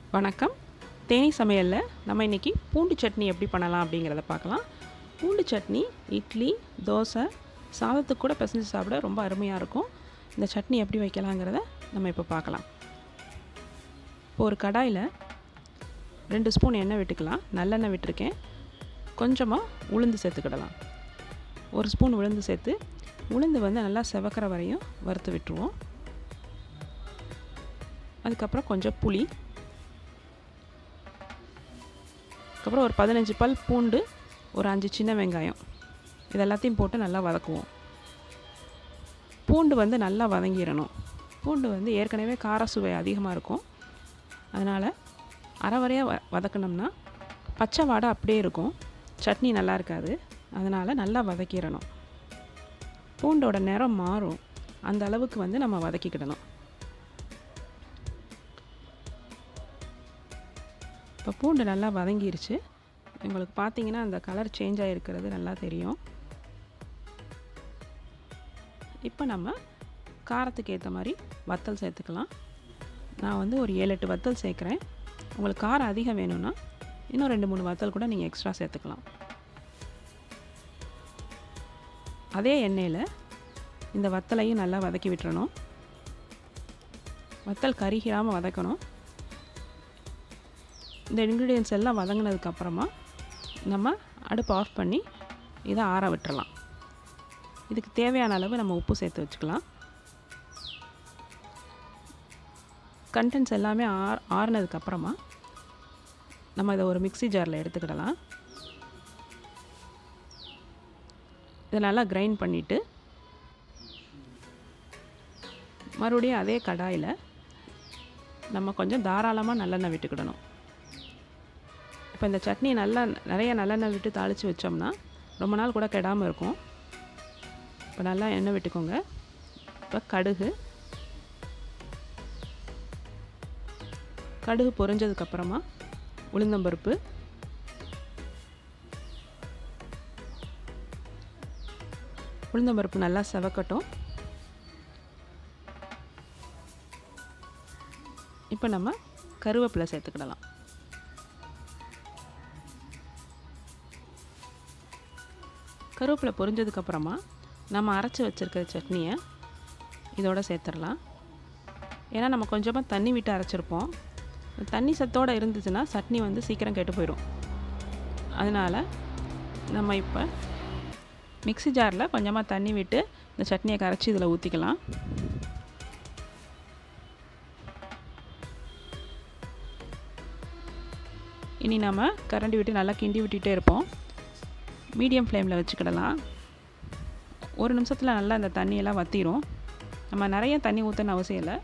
வணக்கம் தேனி சமையலில் நம்ம இன்றைக்கி பூண்டு சட்னி எப்படி பண்ணலாம் அப்படிங்கிறத பார்க்கலாம் பூண்டு சட்னி இட்லி தோசை சாதத்துக்கு கூட பிசைஞ்சு சாப்பிட ரொம்ப அருமையாக இருக்கும் இந்த சட்னி எப்படி வைக்கலாங்கிறத நம்ம இப்போ பார்க்கலாம் இப்போ ஒரு கடாயில் ரெண்டு ஸ்பூன் எண்ணெய் விட்டுக்கலாம் நல்லெண்ணெய் விட்டுருக்கேன் கொஞ்சமாக உளுந்து சேர்த்துக்கிடலாம் ஒரு ஸ்பூன் உளுந்து சேர்த்து உளுந்து வந்து நல்லா செவக்கிற வரையும் வறுத்து விட்டுருவோம் அதுக்கப்புறம் கொஞ்சம் புளி அதுக்கப்புறம் ஒரு பதினஞ்சு பல் பூண்டு ஒரு அஞ்சு சின்ன வெங்காயம் இது எல்லாத்தையும் போட்டு நல்லா வதக்குவோம் பூண்டு வந்து நல்லா வதங்கிடணும் பூண்டு வந்து ஏற்கனவே கார சுவை அதிகமாக இருக்கும் அதனால் அரைவரையாக வ வதக்கினோம்னா பச்சை வாடை அப்படியே இருக்கும் சட்னி நல்லா இருக்காது அதனால் நல்லா வதக்கிடணும் பூண்டோட நிறம் மாறும் அந்த அளவுக்கு வந்து நம்ம வதக்கிக்கிடணும் இப்போ பூண்டு நல்லா வதங்கிருச்சு உங்களுக்கு பார்த்தீங்கன்னா அந்த கலர் சேஞ்ச் ஆகிருக்கிறது நல்லா தெரியும் இப்போ நம்ம காரத்துக்கு ஏற்ற மாதிரி வத்தல் சேர்த்துக்கலாம் நான் வந்து ஒரு ஏழு எட்டு வத்தல் சேர்க்குறேன் உங்களுக்கு காரம் அதிகம் வேணும்னா இன்னும் ரெண்டு மூணு வத்தல் கூட நீங்கள் எக்ஸ்ட்ரா சேர்த்துக்கலாம் அதே எண்ணெயில் இந்த வத்தலையும் நல்லா வதக்கி விட்டுறணும் வத்தல் கருகிடாமல் வதக்கணும் இந்த இன்க்ரீடியன்ஸ் எல்லாம் வதங்கினதுக்கப்புறமா நம்ம அடுப்பு ஆஃப் பண்ணி இதை ஆற விட்டுறலாம் இதுக்கு தேவையான அளவு நம்ம உப்பு சேர்த்து வச்சுக்கலாம் கண்டென்ட்ஸ் எல்லாமே ஆர் ஆறுனதுக்கப்புறமா நம்ம இதை ஒரு மிக்சி ஜாரில் எடுத்துக்கிடலாம் இதை நல்லா கிரைண்ட் பண்ணிவிட்டு மறுபடியும் அதே கடாயில் நம்ம கொஞ்சம் தாராளமாக நல்லெண்ணெய் விட்டுக்கிடணும் இப்போ இந்த சட்னி நல்லா நிறைய நல்லெண்ணெய் விட்டு தாளித்து வச்சோம்னா ரொம்ப நாள் கூட கெடாமல் இருக்கும் இப்போ நல்லா எண்ணெய் விட்டுக்கோங்க இப்போ கடுகு கடுகு பொரிஞ்சதுக்கப்புறமா உளுந்தம்பருப்பு உளுந்தம்பருப்பு நல்லா செவக்கட்டும் இப்போ நம்ம கருவேப்பிலை சேர்த்துக்கிடலாம் கருவேப்பிலை பொரிஞ்சதுக்கப்புறமா நம்ம அரைச்சி வச்சுருக்க சட்னியை இதோட சேர்த்துடலாம் ஏன்னா நம்ம கொஞ்சமாக தண்ணி விட்டு அரைச்சிருப்போம் தண்ணி சத்தோடு இருந்துச்சுன்னா சட்னி வந்து சீக்கிரம் கெட்டு போயிடும் அதனால் நம்ம இப்போ மிக்சி ஜாரில் கொஞ்சமாக தண்ணி விட்டு இந்த சட்னியை கரைச்சி இதில் ஊற்றிக்கலாம் இனி நம்ம கரண்டி விட்டு நல்லா கிண்டி விட்டுகிட்டே இருப்போம் மீடியம் ஃப்ளேமில் வச்சுக்கிடலாம் ஒரு நிமிஷத்தில் நல்லா இந்த தண்ணியெல்லாம் வற்றிடும் நம்ம நிறைய தண்ணி ஊற்றணும் அவசியம் இல்லை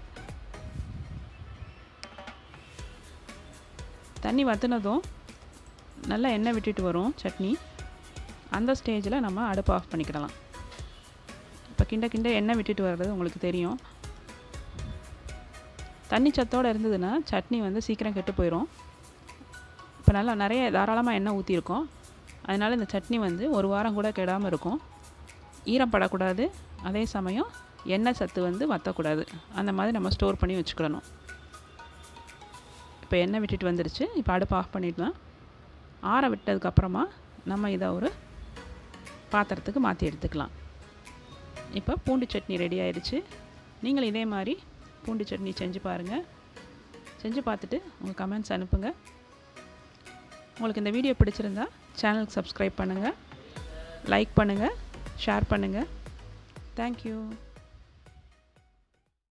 தண்ணி வற்றினதும் நல்லா எண்ணெய் விட்டுட்டு வரும் சட்னி அந்த ஸ்டேஜில் நம்ம அடுப்பு ஆஃப் பண்ணிக்கிடலாம் இப்போ கிண்ட கிண்ட எண்ணெய் விட்டுட்டு வர்றது உங்களுக்கு தெரியும் தண்ணி சத்தோடு இருந்ததுன்னா சட்னி வந்து சீக்கிரம் கெட்டு போயிடும் இப்போ நல்லா நிறைய தாராளமாக எண்ணெய் ஊற்றிருக்கோம் அதனால் இந்த சட்னி வந்து ஒரு வாரம் கூட கெடாமல் இருக்கும் ஈரம் படக்கூடாது அதே சமயம் எண்ணெய் சத்து வந்து வற்றக்கூடாது அந்த மாதிரி நம்ம ஸ்டோர் பண்ணி வச்சுக்கிடணும் இப்போ எண்ணெய் விட்டுட்டு வந்துருச்சு இப்போ அடுப்பு ஆஃப் பண்ணிடலாம் ஆற விட்டதுக்கப்புறமா நம்ம இதை ஒரு பாத்திரத்துக்கு மாற்றி எடுத்துக்கலாம் இப்போ பூண்டு சட்னி ரெடி ஆயிடுச்சு நீங்கள் இதே மாதிரி பூண்டு சட்னி செஞ்சு பாருங்கள் செஞ்சு பார்த்துட்டு உங்கள் கமெண்ட்ஸ் அனுப்புங்க உங்களுக்கு இந்த வீடியோ பிடிச்சிருந்தா சேனலுக்கு சப்ஸ்கிரைப் பண்ணுங்கள் லைக் பண்ணுங்கள் ஷேர் பண்ணுங்கள் தேங்க்யூ